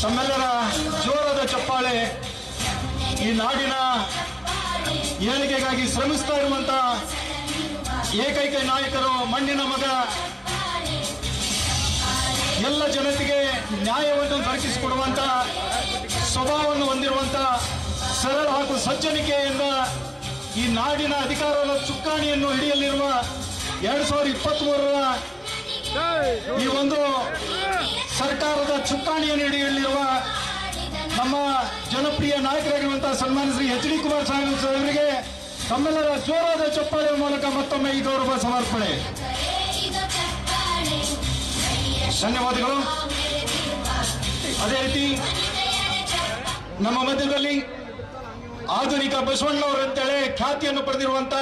ತಮ್ಮೆಲ್ಲರ ಜೋರಾದ ಚಪ್ಪಾಳೆ ಈ ನಾಡಿನ ಏಳಿಗೆಗಾಗಿ ಶ್ರಮಿಸ್ತಾ ಇರುವಂತ ಏಕೈಕ ನಾಯಕರು ಮಣ್ಣಿನ ಮಗ ಎಲ್ಲ ಜನತೆಗೆ ನ್ಯಾಯವನ್ನು ದೊರಕಿಸಿಕೊಡುವಂತ ಸ್ವಭಾವವನ್ನು ಹೊಂದಿರುವಂತ ಸರಳ ಹಾಗೂ ಸಜ್ಜನಿಕೆಯಿಂದ ಈ ನಾಡಿನ ಅಧಿಕಾರದ ಚುಕ್ಕಾಣಿಯನ್ನು ಹಿಡಿಯಲಿರುವ ಎರಡ್ ಸಾವಿರದ ಇಪ್ಪತ್ತ್ ಮೂರರ ಈ ಒಂದು ಸರ್ಕಾರದ ಚುಕ್ಕಾಣಿಯನ್ನು ಹಿಡಿಯಲಿರುವ ನಮ್ಮ ಜನಪ್ರಿಯ ನಾಯಕರಾಗಿರುವಂತಹ ಸನ್ಮಾನ್ಯ ಶ್ರೀ ಎಚ್ ಡಿ ಕುಮಾರಸ್ವಾಮಿ ಅವರಿಗೆ ತಮ್ಮೆಲ್ಲರ ಜೋರಾದ ಚಪ್ಪಾಳೆಯ ಮೂಲಕ ಮತ್ತೊಮ್ಮೆ ಈ ಗೌರವ ಸಮರ್ಪಣೆ ಧನ್ಯವಾದಗಳು ಅದೇ ರೀತಿ ನಮ್ಮ ಮಧ್ಯದಲ್ಲಿ ಆಧುನಿಕ ಬಸವಣ್ಣವರು ಅಂತೇಳಿ ಖ್ಯಾತಿಯನ್ನು ಪಡೆದಿರುವಂತ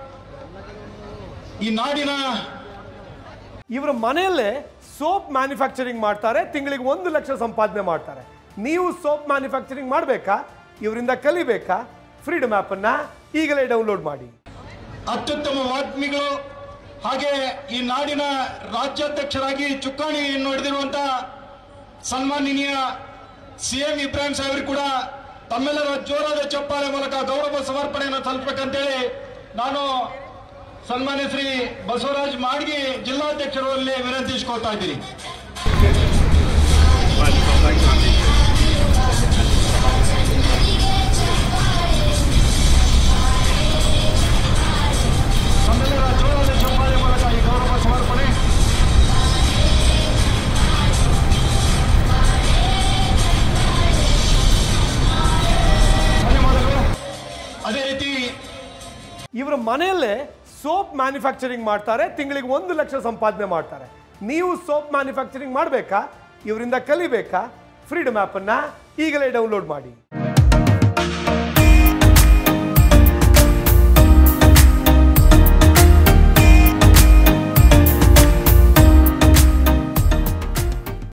ಈ ನಾಡಿನ ಇವರ ಮನೆಯಲ್ಲೇ ಸೋಪ್ ಮ್ಯಾನುಫ್ಯಾಕ್ಚರಿಂಗ್ ಮಾಡ್ತಾರೆ ತಿಂಗಳಿಗೆ ಒಂದು ಲಕ್ಷ ಸಂಪಾದನೆ ಮಾಡ್ತಾರೆ ನೀವು ಸೋಪ್ ಮ್ಯಾನುಫ್ಯಾಕ್ಚರಿಂಗ್ ಮಾಡಬೇಕಾ ಇವರಿಂದ ಕಲಿಬೇಕಾ ಫ್ರೀಡಮ್ ಆ್ಯಪನ್ನು ಈಗಲೇ ಡೌನ್ಲೋಡ್ ಮಾಡಿ ಅತ್ಯುತ್ತಮ ವಾಗ್ಮಿಗಳು ಹಾಗೆ ಈ ನಾಡಿನ ರಾಜ್ಯಾಧ್ಯಕ್ಷರಾಗಿ ಚುಕ್ಕಾಣಿಯನ್ನು ಹಿಡಿದಿರುವಂತ ಸನ್ಮಾನನೀಯ ಸಿ ಎಂ ಇಬ್ರಾಹಿಂ ಸಾಹೇಬರು ಕೂಡ ತಮ್ಮೆಲ್ಲರ ಜೋರಾದ ಚಪ್ಪಾಳೆ ಮೂಲಕ ಗೌರವ ಸಮರ್ಪಣೆಯನ್ನು ತಲುಪಬೇಕಂತೇಳಿ ನಾನು ಸನ್ಮಾನ್ಯ ಶ್ರೀ ಬಸವರಾಜ್ ಮಾಡ್ಗಿ ಜಿಲ್ಲಾಧ್ಯಕ್ಷರಲ್ಲಿ ವಿನಂತಿಸಿಕೊಳ್ತಾ ಇದ್ದೀನಿ ತಮ್ಮೆಲ್ಲರ ಜೋರಾದ ಚಪ್ಪಾಳೆ ಮೂಲಕ ಈ ಗೌರವ ಸಮರ್ಪಣೆ ಧನ್ಯವಾದಗಳು ಅದೇ ರೀತಿ ಇವರ ಮನೆಯಲ್ಲೇ ಸೋಪ್ ಮ್ಯಾನುಫ್ಯಾಕ್ಚರಿಂಗ್ ಮಾಡ್ತಾರೆ ತಿಂಗಳಿಗೆ ಒಂದು ಲಕ್ಷ ಸಂಪಾದನೆ ಮಾಡ್ತಾರೆ ನೀವು ಸೋಪ್ ಮ್ಯಾನುಫ್ಯಾಕ್ಚರಿಂಗ್ ಮಾಡಬೇಕಾ ಇವರಿಂದ ಕಲಿಬೇಕಾ ಫ್ರೀಡಮ್ ಆ್ಯಪನ್ನು ಈಗಲೇ ಡೌನ್ಲೋಡ್ ಮಾಡಿ